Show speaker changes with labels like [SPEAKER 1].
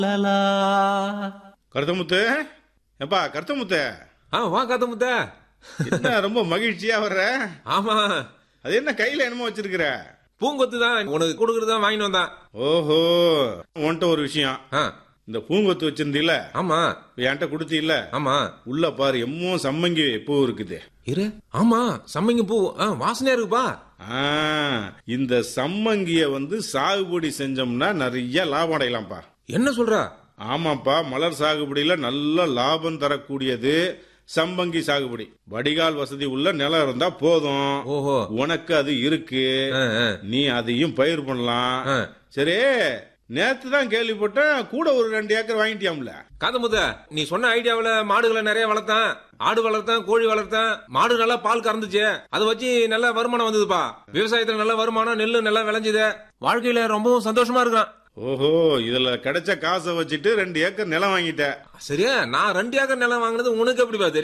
[SPEAKER 1] லலா
[SPEAKER 2] கருத்தமுத்து எப்பா கருத்தமுத்து
[SPEAKER 3] ஆ வா காத்த முத்த
[SPEAKER 2] என்ன ரொம்ப மகிழ்ச்சியா வர்ற
[SPEAKER 3] ஆமா
[SPEAKER 2] அது என்ன கையில என்னமோ வச்சிருக்கிற
[SPEAKER 3] பூங்கொத்து தான் உனக்கு கொடுக்கறது தான் வாங்கிட்டு வந்தான்
[SPEAKER 2] ஓஹோ உன்கிட்ட ஒரு விஷயம்
[SPEAKER 3] ஆ,
[SPEAKER 2] இந்த பூங்கொத்து வச்சிருந்தீல
[SPEAKER 3] ஆமா
[SPEAKER 2] என்கிட்ட கொடுத்தீல்ல
[SPEAKER 3] ஆமா
[SPEAKER 2] உள்ள பாரு எம்மோ சம்மங்கி பூ இருக்குது
[SPEAKER 3] இரு ஆமா சம்மங்கி பூ ஆ, வாசனையா இருக்குப்பா
[SPEAKER 2] ஆ, இந்த சம்மங்கிய வந்து சாகுபடி செஞ்சோம்னா நிறைய லாபம் அடையலாம்ப்பா
[SPEAKER 3] என்ன சொல்ற
[SPEAKER 2] ஆமாப்பா மலர் சாகுபடியில நல்ல லாபம் தரக்கூடியது சம்பங்கி சாகுபடி வடிகால் வசதி உள்ள நிலம் இருந்தா போதும்
[SPEAKER 3] ஓஹோ
[SPEAKER 2] உனக்கு அது இருக்கு
[SPEAKER 3] ஆ, ஆ,
[SPEAKER 2] நீ அதையும் பயிர் பண்ணலாம்
[SPEAKER 3] ஆ.
[SPEAKER 2] சரி நேத்து தான் கேள்விப்பட்டேன் கூட ஒரு ரெண்டு ஏக்கர் வாங்கிட்டியாம்ல
[SPEAKER 3] காத்த முத்த நீ சொன்ன ஐடியாவுல மாடுகளை நிறைய வளர்த்தேன் ஆடு வளர்த்தேன் கோழி வளர்த்தேன் மாடு நல்லா பால் கறந்துச்சு அதை வச்சு நல்ல வருமானம் வந்ததுப்பா விவசாயத்துல நல்ல வருமானம் நெல்லு நல்லா விளைஞ்சுது வாழ்க்கையில ரொம்பவும் சந்தோஷமா இருக்கான்
[SPEAKER 2] ஓஹோ இதுல கிடைச்ச காசை வச்சுட்டு ரெண்டு ஏக்கர் நிலம் வாங்கிட்ட
[SPEAKER 3] சரியா நான் ரெண்டு ஏக்கர் நிலம் வாங்கினது உனக்கு எப்படி தெரியும்